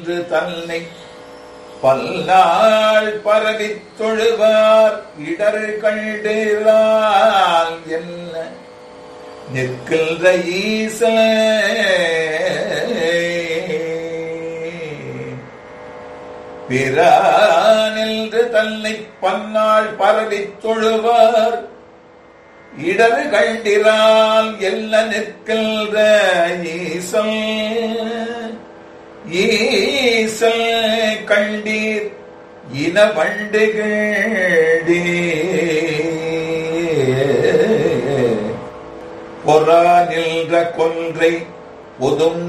என்று தன்னை பல்லாள் பரவித் தொழுவார் இடர் கண்டிலால் என்ன நிற்கின்ற ஈச பிறானின்று தன்னை பன்னாள் பரவித் தொழுவார் இடர் கண்டிரால் எல்ல நிற்கின்ற ஈசல் ஈசல் கண்டீர் இன வண்டுகளே பொறா நின்ற கொன்றை பொதும்